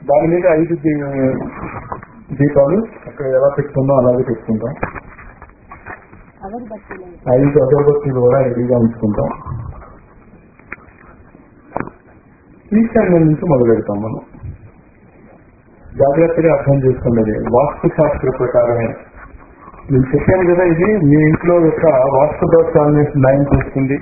దాని మీద ఐదు దీ- దీపాలు అక్కడ ఎలా పెట్టుకుందాం అలాగే పెట్టుకుంటాం అగరబత్తులు ఐదు అగరబత్తులు కూడా రెడీగా ఉంచుకుంటాం ఈశాన్యం నుంచి మొదలు పెడతాం మనం జాగ్రత్తగా అర్థం చేసుకోండి వాస్తు శాస్త్ర ప్రకారమే నేను చెప్పాను కదా ఇది మీ ఇంట్లో యొక్క వాస్తు దోషాలని నయం చేస్తుంది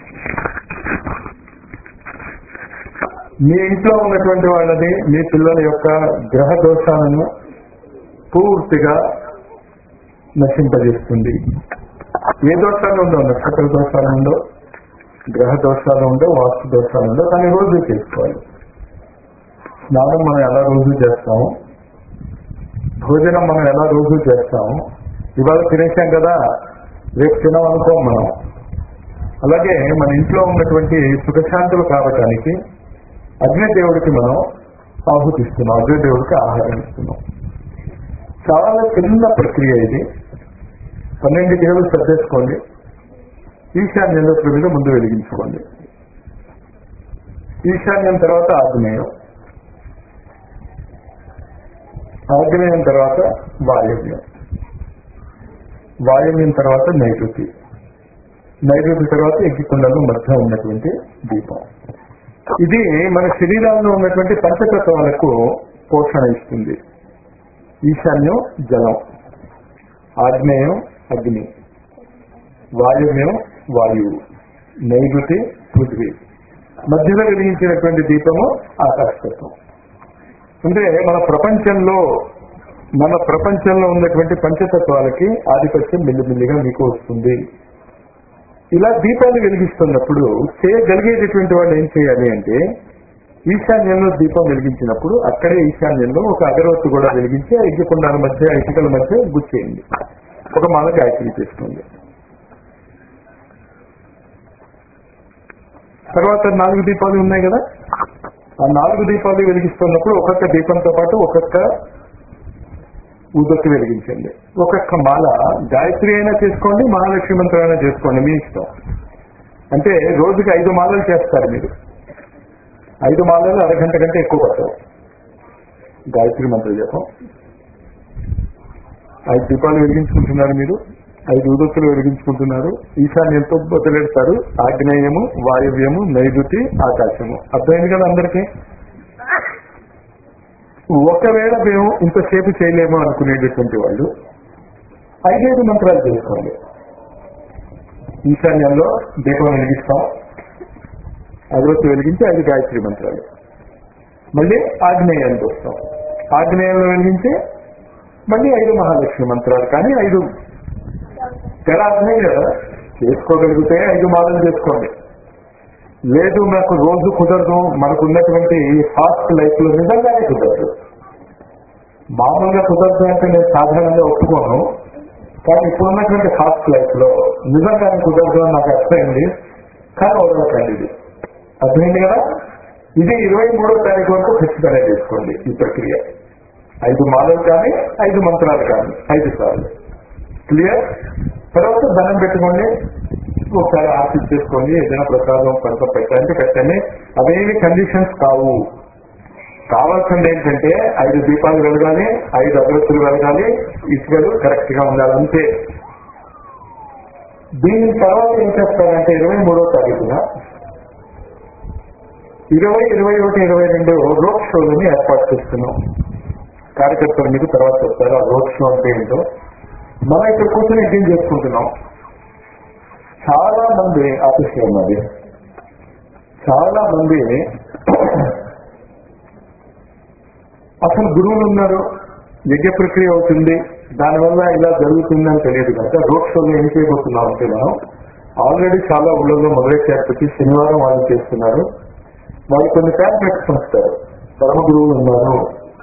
మీ ఇంట్లో ఉన్నటువంటి వాళ్ళని మీ పిల్లల యొక్క గ్రహ దోషాలను పూర్తిగా నశింపజేస్తుంది ఏ దోషాలు ఉండవు నక్షత్ర దోషాలు ఉండవు గ్రహ దోషాలు ఉండవు వాస్తు దోషాలు ఉండవు కానీ రోజు చేసుకోవాలి స్నానం మనం ఎలా రోజు చేస్తాము భోజనం మనం ఎలా రోజు చేస్తాము ఇవాళ తినేసాం కదా రేపు తినమనుకోం మనం అలాగే మన ఇంట్లో ఉన్నటువంటి సుఖశాంతులు కావటానికి అగ్నిదేవుడికి మనం ఆహుతిస్తున్నాం అగ్నిదేవుడికి ఆహారం ఇస్తున్నాం చాలా చిన్న ప్రక్రియ ఇది పన్నెండు గిరలు సర్దేసుకోండి ఈశాన్యంలో ప్రమిద ముందు వెలిగించుకోండి ఈశాన్యం తర్వాత ఆగ్నేయం ఆగ్నేయం తర్వాత వాయువ్యం వాయువ్యం తర్వాత నైరుతి నైరుతి తర్వాత ఎగ్గికుండలో మధ్య ఉన్నటువంటి దీపం ఇది మన శరీరాల్లో ఉన్నటువంటి పంచతత్వాలకు పోషణ ఇస్తుంది ఈశాన్యం జలం ఆగ్నేయం అగ్ని వాయువ్యం వాయువు నైరుతి పృథ్వీ మధ్యలో వెలిగించినటువంటి దీపము ఆకాశతత్వం అంటే మన ప్రపంచంలో మన ప్రపంచంలో ఉన్నటువంటి పంచతత్వాలకి ఆధిపత్యం మెల్లిమెల్లిగా మీకు వస్తుంది ఇలా దీపాలు వెలిగిస్తున్నప్పుడు చేయగలిగేటటువంటి వాళ్ళు ఏం చేయాలి అంటే ఈశాన్యంలో దీపం వెలిగించినప్పుడు అక్కడే ఈశాన్యంలో ఒక అగరవత్తు కూడా వెలిగించి ఆ ఇగ్గుకుండాల మధ్య ఇటుకల మధ్య గుచ్చేయండి ఒక మాల గాయత్రి చేసుకోండి తర్వాత నాలుగు దీపాలు ఉన్నాయి కదా ఆ నాలుగు దీపాలు వెలిగిస్తున్నప్పుడు ఒక్కొక్క దీపంతో పాటు ఒక్కొక్క ఊదొత్తి వెలిగించండి ఒక్కొక్క మాల గాయత్రి అయినా చేసుకోండి మహాలక్ష్మి మంత్రం అయినా చేసుకోండి మీ ఇష్టం అంటే రోజుకి ఐదు మాలలు చేస్తారు మీరు ఐదు మాలలు అరగంట కంటే ఎక్కువ పడతావు గాయత్రి మంత్ర జపం ఐదు దీపాలు వెలిగించుకుంటున్నారు మీరు ఐదు ఉదత్తులు వెలిగించుకుంటున్నారు ఈశాన్యంతో బదులెడతారు ఆగ్నేయము వాయువ్యము నైరుతి ఆకాశము అర్థమైంది కదా అందరికీ ఒకవేళ మేము ఇంతసేపు చేయలేము అనుకునేటటువంటి వాళ్ళు ఐదైదు మంత్రాలు చేసుకోండి ఈశాన్యంలో దీపం వెలిగిస్తాం అగరొత్తి వెలిగించి ఐదు గాయత్రి మంత్రాలు మళ్ళీ ఆగ్నేయానికి వస్తాం ఆగ్నేయంలో వెలిగించి మళ్ళీ ఐదు మహాలక్ష్మి మంత్రాలు కానీ ఐదు తెర అర్థమే కదా చేసుకోగలిగితే ఐదు మాలలు చేసుకోండి లేదు నాకు రోజు కుదరదు మనకు ఉన్నటువంటి ఫాస్ట్ లైఫ్ లో నిజంగానే కుదరదు మామూలుగా కుదరదు అంటే నేను సాధారణంగా ఒప్పుకోను కానీ ఇప్పుడున్నటువంటి ఫాస్ట్ లైఫ్ లో నిజంగానే కుదరదు అని నాకు అర్థమైంది కానీ వదలకండి ఇది అర్థమైంది కదా ఇది ఇరవై మూడో తారీఖు వరకు ఖచ్చితంగా చేసుకోండి ఈ ప్రక్రియ ఐదు మాలలు కానీ ఐదు మంత్రాలు కానీ ఐదు సార్లు క్లియర్ తర్వాత దండం పెట్టుకోండి ఒకసారి ఆర్తి చేసుకోండి ఏదైనా ప్రసాదం కొంత పెట్టండి పెట్టండి అవేమి కండిషన్స్ కావు కావాల్సింది ఏంటంటే ఐదు దీపాలు వెలగాలి ఐదు అగరత్తులు వెలగాలి ఇసుకలు కరెక్ట్ గా ఉండాలి అంతే దీని తర్వాత ఏం చేస్తారంటే ఇరవై మూడో తారీఖున ఇరవై ఇరవై ఒకటి ఇరవై రెండు రోడ్ షోలని ఏర్పాటు చేస్తున్నాం కార్యకర్తలు మీకు తర్వాత చెప్తారు ఆ రోడ్ షో అంటే ఏంటో మనం ఇక్కడ కూర్చొని యజ్ఞం చేసుకుంటున్నాం చాలా మంది ఆఫీస్లో ఉన్నది చాలా మంది అసలు గురువులు ఉన్నారు యజ్ఞ ప్రక్రియ అవుతుంది దానివల్ల ఇలా జరుగుతుందని తెలియదు కనుక రోడ్ షోలో ఏం చేయబోతున్నాం అంటే మనం ఆల్రెడీ చాలా ఊళ్ళలో మొదలెట్టారు ప్రతి శనివారం వాళ్ళు చేస్తున్నారు వాళ్ళు కొన్ని ప్యాంప్లెట్స్ పంచుతారు పరమ గురువులు ఉన్నారు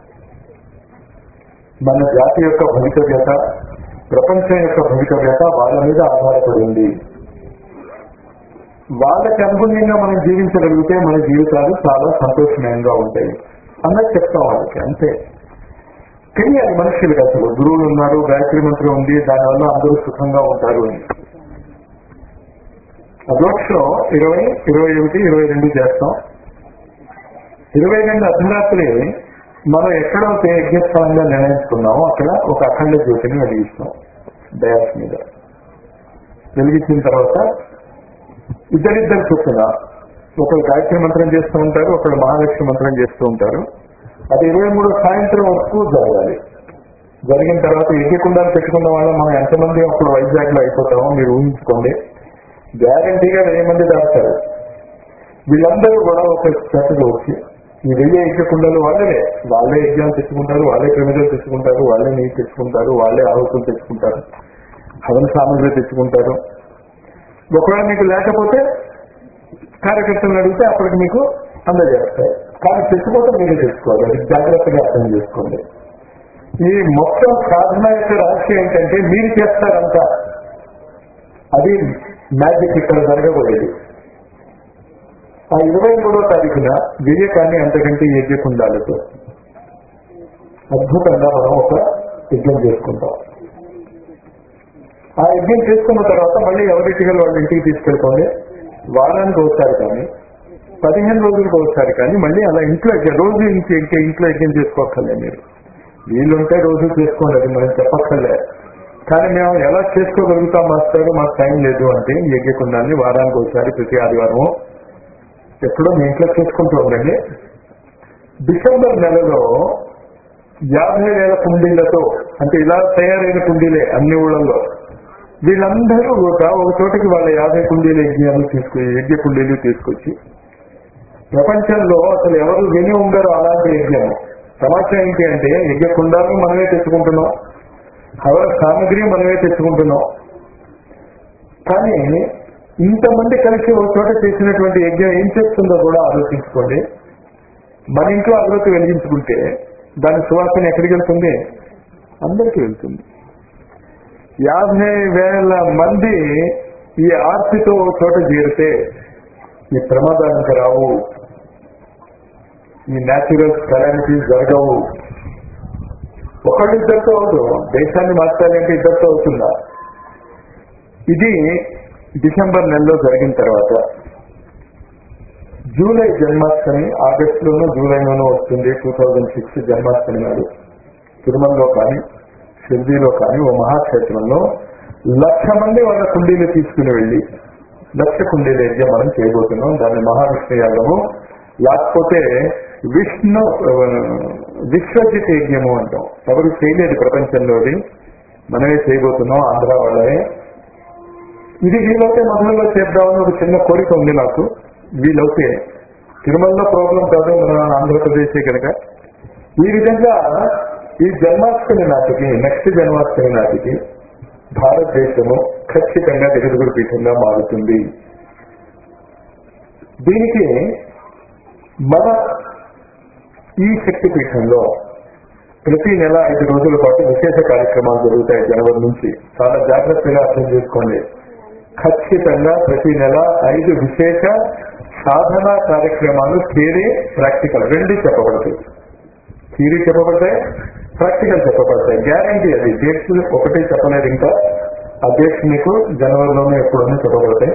మన జాతి యొక్క భవితవ్యత ప్రపంచం యొక్క భవితవ్యత వాళ్ళ మీద ఆధారపడి ఉంది వాళ్ళకి అనుగుణ్యంగా మనం జీవించగలిగితే మన జీవితాలు చాలా సంతోషమయంగా ఉంటాయి అన్నది చెప్తాం వాళ్ళకి అంతే తెలియాలి మనుషులకి అసలు గురువులు ఉన్నారు గాయత్రి మంత్రం ఉంది దానివల్ల అందరూ సుఖంగా ఉంటారు అని అదోక్షలో ఇరవై ఇరవై ఒకటి ఇరవై రెండు చేస్తాం ఇరవై రెండు అర్ధరాత్రి మనం ఎక్కడైతే యజ్ఞస్థలంగా నిర్ణయించుకున్నామో అక్కడ ఒక అఖండ జ్యోతిని వెలిగిస్తాం డయాస్ మీద వెలిగించిన తర్వాత ఇద్దరిద్దరు చొప్పున ఒకరు గాయత్రి మంత్రం చేస్తూ ఉంటారు ఒకరు మహాలక్ష్మి మంత్రం చేస్తూ ఉంటారు అది ఇరవై మూడు సాయంత్రం వరకు జరగాలి జరిగిన తర్వాత యజ్ఞకుండాలు పెట్టుకున్న వాళ్ళు మనం ఎంతమంది అప్పుడు వైజాగ్ లో అయిపోతామో మీరు ఊహించుకోండి గ్యారంటీగా వెయ్యి మంది దాటారు వీళ్ళందరూ కూడా ఒక చోటకి వచ్చి ఈ వెయ్యి యజ్ఞకుండాలు వాళ్ళే వాళ్ళే యజ్ఞాలు తెచ్చుకుంటారు వాళ్ళే ప్రమిదలు తెచ్చుకుంటారు వాళ్ళే నెయ్యి తెచ్చుకుంటారు వాళ్ళే ఆహుతులు తెచ్చుకుంటారు హవన సామాగ్రి తెచ్చుకుంటారు ఒకవేళ మీకు లేకపోతే కార్యకర్తలను అడిగితే అప్పటికి మీకు అందజేస్తాయి కానీ తెచ్చుకోవటం మీరే తెచ్చుకోవాలి అది జాగ్రత్తగా అర్థం చేసుకోండి ఈ మొత్తం సాధన యొక్క రహస్యం ఏంటంటే మీరు చేస్తారంతా అది మ్యాజిక్ ఇక్కడ జరగబోయేది ఆ ఇరవై మూడో తారీఖున వివేకాన్ని అంతకంటే యజ్ఞకుండాలతో అద్భుతంగా మనం ఒక యజ్ఞం చేసుకుంటాం ఆ యజ్ఞం చేసుకున్న తర్వాత మళ్ళీ ఎవరింటికి వాళ్ళ ఇంటికి తీసుకెళ్ళిపోండి వారానికి ఒకసారి కానీ పదిహేను రోజులకు ఒకసారి కానీ మళ్ళీ అలా ఇంట్లో యజ్ఞం రోజు ఇంటి ఇంటి ఇంట్లో యజ్ఞం చేసుకోక్కర్లే మీరు వీళ్ళుంటే రోజు చేసుకోండి అది మనం చెప్పక్కర్లే కానీ మేము ఎలా చేసుకోగలుగుతాం మాస్టర్ మాకు టైం లేదు అంటే యజ్ఞకుండాన్ని వారానికి ఒకసారి ప్రతి ఆదివారం ఎప్పుడో మీ ఇంట్లో చేసుకుంటూ ఉండండి డిసెంబర్ నెలలో యాభై వేల కుండీలతో అంటే ఇలా తయారైన కుండీలే అన్ని ఊళ్ళల్లో వీళ్ళందరూ కూడా ఒక చోటకి వాళ్ళ యాభై కుండీల యజ్ఞాలు తీసుకు యజ్ఞ కుండీలు తీసుకొచ్చి ప్రపంచంలో అసలు ఎవరు విని ఉండరు అలాంటి యజ్ఞం సమాచారం ఏంటి అంటే యజ్ఞ కుండాలు మనమే తెచ్చుకుంటున్నాం హవర సామగ్రి మనమే తెచ్చుకుంటున్నాం కానీ ఇంతమంది కలిసి ఒక చోట చేసినటువంటి యజ్ఞం ఏం చేస్తుందో కూడా ఆలోచించుకోండి మన ఇంట్లో అగరత్తి వెలిగించుకుంటే దాని సువాసన ఎక్కడికి వెళ్తుంది అందరికీ వెళ్తుంది యాభై వేల మంది ఈ ఆర్తితో ఒక చోట చేరితే ఈ ప్రమాదానికి రావు ఈ న్యాచురల్ కెలామిటీస్ జరగవు ఒకళ్ళిద్దరితో అవుతూ దేశాన్ని మార్చాలంటే ఇద్దరితో అవుతుందా ఇది డిసెంబర్ నెలలో జరిగిన తర్వాత జూలై జన్మాష్టమి ఆగస్ట్ లోనూ జూలైలోనూ వస్తుంది టూ థౌజండ్ సిక్స్ జన్మాష్టమి నాడు తిరుమలలో కానీ షిర్డీలో కానీ ఓ మహాక్షేత్రంలో లక్ష మంది వాళ్ళ కుండీలు తీసుకుని వెళ్ళి లక్ష కుండీల యజ్ఞం మనం చేయబోతున్నాం దాన్ని మహావిష్ణు యాగము లేకపోతే విష్ణు విశ్వజిత్ యజ్ఞము అంటాం ఎవరు చేయలేదు ప్రపంచంలోది మనమే చేయబోతున్నాం ఆంధ్ర వాళ్ళమే ఇది వీలైతే మొదలలో చేద్దామని ఒక చిన్న కోరిక ఉంది నాకు వీలైతే తిరుమలలో ప్రాబ్లం కాదు మన ఆంధ్రప్రదేశే కనుక ఈ విధంగా ఈ జన్మాష్టమి నాటికి నెక్స్ట్ జన్మాష్టమి నాటికి భారతదేశము ఖచ్చితంగా జగద్గురు పీఠంగా మారుతుంది దీనికి మన ఈ శక్తి పీఠంలో ప్రతి నెల ఐదు రోజుల పాటు విశేష కార్యక్రమాలు జరుగుతాయి జనవరి నుంచి చాలా జాగ్రత్తగా అర్థం చేసుకోండి ఖచ్చితంగా ప్రతి నెల ఐదు విశేష సాధన కార్యక్రమాలు థియరీ ప్రాక్టికల్ రెండు చెప్పబడతాయి థియరీ చెప్పబడతాయి ప్రాక్టికల్ చెప్పబడతాయి గ్యారంటీ అది డేట్స్ ఒకటే చెప్పలేదు ఇంకా ఆ డేట్స్ మీకు జనవరిలోనే ఎప్పుడోనే చెప్పబడతాయి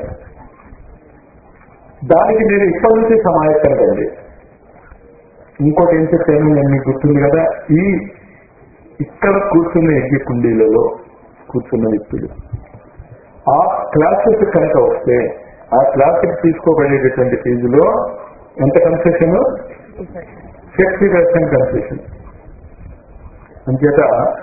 దానికి మీరు ఇప్పటి నుంచి సమాయత్తం కండి ఇంకోటి ఏం చెప్పాను నేను మీకు గుర్తుంది కదా ఈ ఇక్కడ కూర్చున్న యజ్ఞ కుండీలలో కూర్చున్న వ్యక్తులు ఆ క్లాసెస్ కనుక వస్తే ఆ క్లాసెస్ తీసుకోబడేటటువంటి ఫీజులో ఎంత కన్సెషన్ ఫిఫ్టీ పర్సెంట్ కన్సెషన్ అంచేత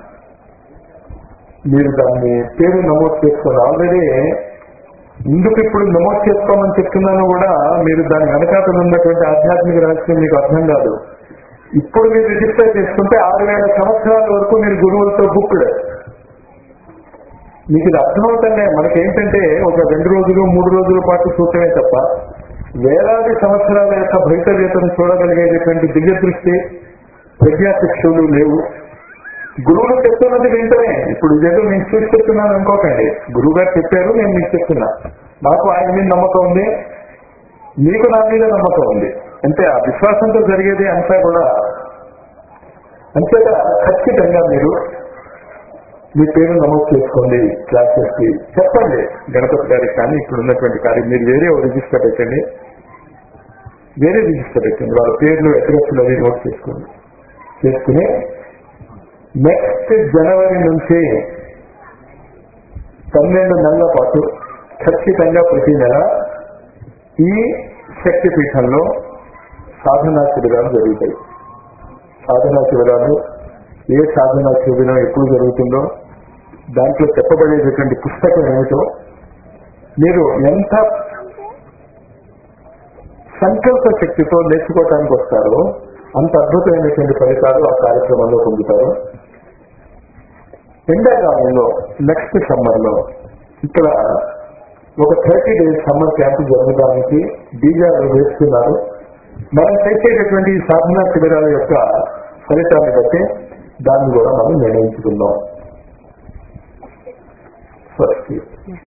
మీరు దాన్ని పేరు నమోదు చేసుకోండి ఆల్రెడీ ఎందుకు ఇప్పుడు నమోదు చేసుకోమని చెప్తున్నాను కూడా మీరు దాని వెనకాతలు ఉన్నటువంటి ఆధ్యాత్మిక రహస్యం మీకు అర్థం కాదు ఇప్పుడు మీరు రిజిస్టర్ చేసుకుంటే ఆరు వేల సంవత్సరాల వరకు మీరు గురువులతో బుక్డ్ మీకు ఇది అర్థమవుతుందే మనకేంటంటే ఒక రెండు రోజులు మూడు రోజుల పాటు చూడటమే తప్ప వేలాది సంవత్సరాల యొక్క భవితవ్యతను చూడగలిగేటటువంటి దివ్య దృష్టి ప్రజ్ఞాశిక్షులు లేవు గురువులు చెప్తున్నది వింటనే ఇప్పుడు ఇదేదో నేను చూసి చెప్తున్నాను అనుకోకండి గురువు గారు చెప్పారు నేను మీకు చెప్తున్నా నాకు ఆయన మీద నమ్మకం ఉంది మీకు నా మీద నమ్మకం ఉంది అంటే ఆ విశ్వాసంతో జరిగేది అంతా కూడా అంతేగా ఖచ్చితంగా మీరు మీ పేరు నమోదు చేసుకోండి క్లాసెస్ కి చెప్పండి గణపతి గారికి కానీ ఇక్కడ ఉన్నటువంటి కార్యం మీరు వేరే ఓ రిజిస్టర్ పెట్టండి వేరే రిజిస్టర్ పెట్టండి వాళ్ళ పేర్లు అడ్రస్లు అవి నోట్ చేసుకోండి చేసుకుని నెక్స్ట్ జనవరి నుంచి పన్నెండు నెలల పాటు ఖచ్చితంగా ప్రతి నెల ఈ శక్తి పీఠంలో సాధనా శిబిరాలు జరుగుతాయి సాధనా శిబిరాలు ఏ సాధనా శిబిరం ఎప్పుడు జరుగుతుందో దాంట్లో చెప్పబడేటటువంటి పుస్తకం ఏమిటో మీరు ఎంత సంకల్ప శక్తితో నేర్చుకోవటానికి వస్తారో అంత అద్భుతమైనటువంటి ఫలితాలు ఆ కార్యక్రమంలో పొందుతారు ఎండాకాలంలో నెక్స్ట్ సమ్మర్ లో ఇక్కడ ఒక థర్టీ డేస్ సమ్మర్ క్యాంప్ జరగడానికి బీజాలు వేస్తున్నారు మనం చేసేటటువంటి ఈ సాధనా శిబిరాల యొక్క ఫలితాన్ని బట్టి దాన్ని కూడా మనం నిర్ణయించుకుందాం ఫస్ట్